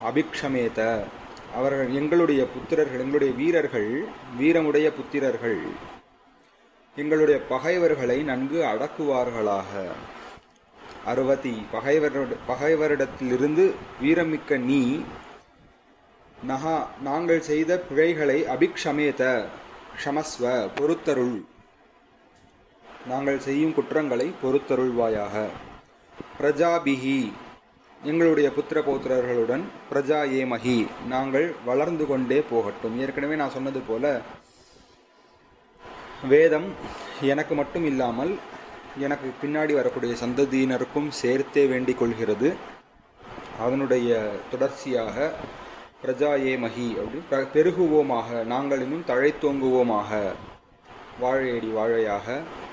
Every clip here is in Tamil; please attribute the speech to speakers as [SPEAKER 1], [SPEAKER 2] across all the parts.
[SPEAKER 1] அபிக்ஷமேத அவர்கள் எங்களுடைய புத்திரர்கள் எங்களுடைய வீரர்கள் வீரமுடைய புத்திரர்கள் எங்களுடைய பகைவர்களை நன்கு அடக்குவார்களாக அறுபத்தி பகைவரோட பகைவரிடத்திலிருந்து வீரமிக்க நீ நகா நாங்கள் செய்த பிழைகளை அபிக்ஷமேத க்ஷமஸ்வ பொறுத்தருள் நாங்கள் செய்யும் குற்றங்களை பொறுத்தருள்வாயாக பிரஜாபிகி எங்களுடைய புத்திர பௌத்திரர்களுடன் பிரஜா ஏமகி நாங்கள் வளர்ந்து கொண்டே போகட்டும் ஏற்கனவே நான் சொன்னது போல வேதம் எனக்கு மட்டும் இல்லாமல் எனக்கு பின்னாடி வரக்கூடிய சந்ததியினருக்கும் சேர்த்தே வேண்டிக் கொள்கிறது அதனுடைய தொடர்ச்சியாக பிரஜா ஏமகி அப்படி பிர- பெருகுவோமாக நாங்கள் இன்னும் தழைத்தோங்குவோமாக வாழையடி வாழையாக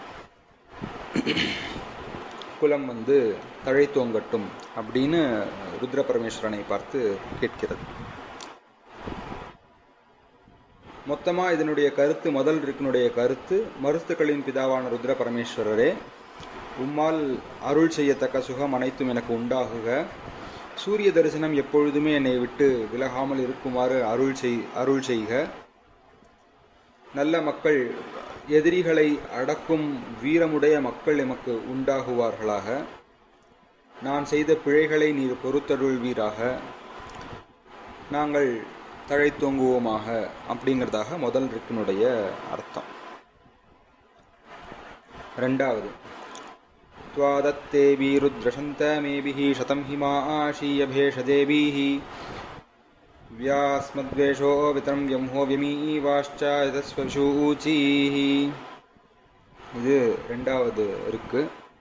[SPEAKER 1] குலம் வந்து தழைத்தோங்கட்டும் அப்படின்னு ருத்ர பரமேஸ்வரனை பார்த்து கேட்கிறது மொத்தமாக இதனுடைய கருத்து முதல் இருக்குனுடைய கருத்து மருத்துக்களின் பிதாவான ருத்ர பரமேஸ்வரரே உம்மால் அருள் செய்யத்தக்க சுகம் அனைத்தும் எனக்கு உண்டாகுக சூரிய தரிசனம் எப்பொழுதுமே என்னை விட்டு விலகாமல் இருக்குமாறு அருள் செய் அருள் செய்க நல்ல மக்கள் எதிரிகளை அடக்கும் வீரமுடைய மக்கள் எமக்கு உண்டாகுவார்களாக நான் செய்த பிழைகளை நீர் பொறுத்தருள்வீராக நாங்கள் தழைத்தோங்குவோமாக அப்படிங்கிறதாக முதல் ரிக்கினுடைய அர்த்தம் ரெண்டாவது त्वादत्तेऽपि रुद्रशन्तमेभिः शतं हिमा आशीय भेषदेवीः व्यास्मद्वेषो वितरं व्यंहो व्यमीवाश्च यतस्वशूचीः இது ரெண்டாவது இருக்கு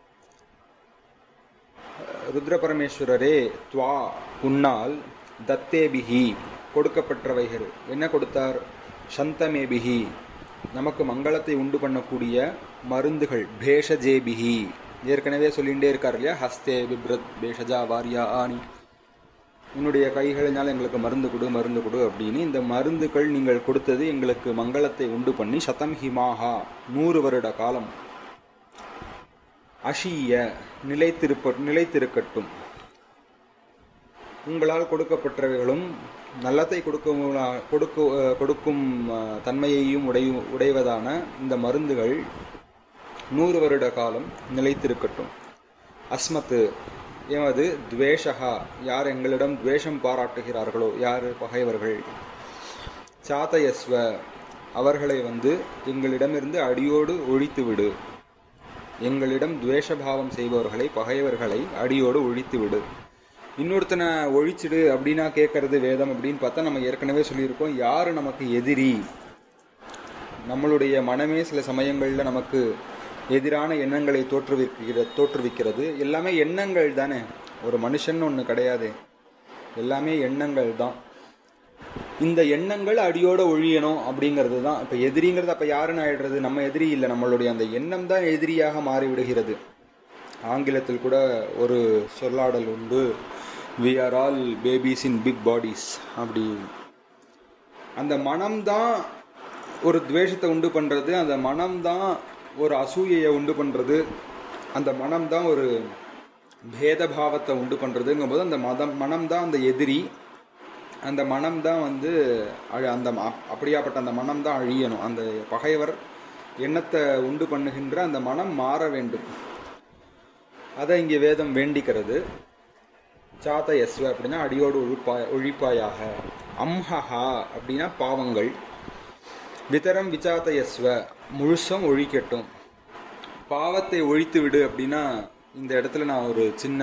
[SPEAKER 1] ருத்ர பரமேஸ்வரரே துவா உன்னால் தத்தேபிகி கொடுக்கப்பட்டவைகள் என்ன கொடுத்தார் சந்தமேபிகி நமக்கு மங்களத்தை உண்டு பண்ணக்கூடிய மருந்துகள் பேஷஜேபிகி ஏற்கனவே சொல்லிகிட்டே இருக்கார் இல்லையா ஹஸ்தே பிப்ரத் பேஷஜா வாரியா ஆனி உன்னுடைய கைகளினால் எங்களுக்கு மருந்து கொடு மருந்து கொடு அப்படின்னு இந்த மருந்துகள் நீங்கள் கொடுத்தது எங்களுக்கு மங்களத்தை உண்டு பண்ணி சதம் ஹிமாஹா நூறு வருட காலம் அஷீய நிலைத்திருப்ப நிலைத்திருக்கட்டும் உங்களால் கொடுக்கப்பட்டவைகளும் நல்லத்தை கொடுக்கும் கொடுக்க கொடுக்கும் அஹ், தன்மையையும் உடை உடைவதான இந்த மருந்துகள் நூறு வருட காலம் நிலைத்திருக்கட்டும் அஸ்மத்து எமது துவேஷகா யார் எங்களிடம் துவேஷம் பாராட்டுகிறார்களோ யார் பகைவர்கள் சாதயஸ்வ அவர்களை வந்து எங்களிடமிருந்து அடியோடு ஒழித்து விடு எங்களிடம் துவேஷபாவம் செய்பவர்களை பகைவர்களை அடியோடு ஒழித்து விடு இன்னொருத்தனை ஒழிச்சிடு அப்படின்னா கேட்கறது வேதம் அப்படின்னு பார்த்தா நம்ம ஏற்கனவே சொல்லியிருக்கோம் யார் நமக்கு எதிரி நம்மளுடைய மனமே சில சமயங்களில் நமக்கு எதிரான எண்ணங்களை தோற்றுவிக்கிற தோற்றுவிக்கிறது எல்லாமே எண்ணங்கள் தானே ஒரு மனுஷன் ஒன்று கிடையாது எல்லாமே எண்ணங்கள் தான் இந்த எண்ணங்கள் அடியோட ஒழியணும் அப்படிங்கிறது தான் இப்போ எதிரிங்கிறது அப்போ யாருன்னு ஆயிடுறது நம்ம எதிரி இல்லை நம்மளுடைய அந்த எண்ணம் தான் எதிரியாக மாறிவிடுகிறது ஆங்கிலத்தில் கூட ஒரு சொல்லாடல் உண்டு we are all babies in big bodies அப்படி அந்த மனம்தான் ஒரு துவேஷத்தை உண்டு பண்ணுறது அந்த மனம்தான் ஒரு அசூயையை உண்டு பண்ணுறது அந்த மனம்தான் ஒரு பேதபாவத்தை உண்டு பண்ணுறதுங்கும்போது அந்த மதம் மனம்தான் அந்த எதிரி அந்த மனம்தான் வந்து அழ- அந்த ம- அப்படியாப்பட்ட அந்த மனம் தான் அழியணும் அந்த பகைவர் எண்ணத்தை உண்டு பண்ணுகின்ற அந்த மனம் மாற வேண்டும் அதை இங்கே வேதம் வேண்டிக்கிறது சாத்த எஸ்வ அப்படின்னா அடியோடு ஒழிப்பாய் ஒழிப்பாயாக அம்ஹஹா அப்படின்னா பாவங்கள் விதரம் விசாத்த எஸ்வ முழுசும் ஒழிக்கட்டும் பாவத்தை ஒழித்து விடு அப்படின்னா இந்த இடத்துல நான் ஒரு சின்ன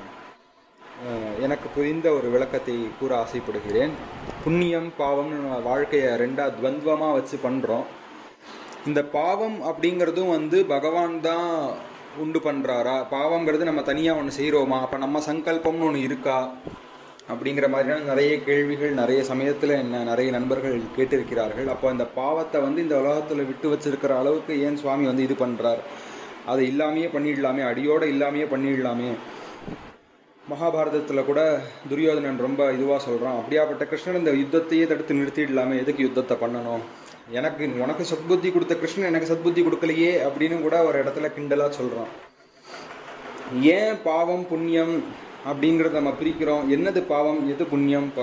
[SPEAKER 1] அஹ், எனக்கு புரிந்த ஒரு விளக்கத்தை கூற ஆசைப்படுகிறேன் புண்ணியம் பாவம்னு நம்ம வாழ்க்கையை ரெண்டா துவந்துவமாக வச்சு பண்ணுறோம் இந்த பாவம் அப்படிங்கிறதும் வந்து பகவான் தான் உண்டு பண்ணுறாரா பாவங்கிறது நம்ம தனியாக ஒன்று செய்கிறோமா அப்போ நம்ம சங்கல்பம்னு ஒன்று இருக்கா அப்படிங்கிற மாதிரியான நிறைய கேள்விகள் நிறைய சமயத்தில் என்ன நிறைய நண்பர்கள் கேட்டிருக்கிறார்கள் அப்போ இந்த பாவத்தை வந்து இந்த உலகத்தில் விட்டு வச்சிருக்கிற அளவுக்கு ஏன் சுவாமி வந்து இது பண்ணுறார் அதை இல்லாமையே பண்ணிடலாமே அடியோடு இல்லாமையே பண்ணிடலாமே மகாபாரதத்தில் கூட துரியோதனன் ரொம்ப இதுவாக சொல்கிறான் அப்படியாப்பட்ட கிருஷ்ணன் இந்த யுத்தத்தையே தடுத்து நிறுத்திடலாமே எதுக்கு யுத்தத்தை பண்ணணும் எனக்கு உனக்கு சத்புத்தி கொடுத்த கிருஷ்ணன் எனக்கு சத்புத்தி கொடுக்கலையே அப்படின்னு கூட ஒரு இடத்துல கிண்டலாக சொல்கிறான் ஏன் பாவம் புண்ணியம் அப்படிங்கிறத நம்ம பிரிக்கிறோம் என்னது பாவம் எது புண்ணியம்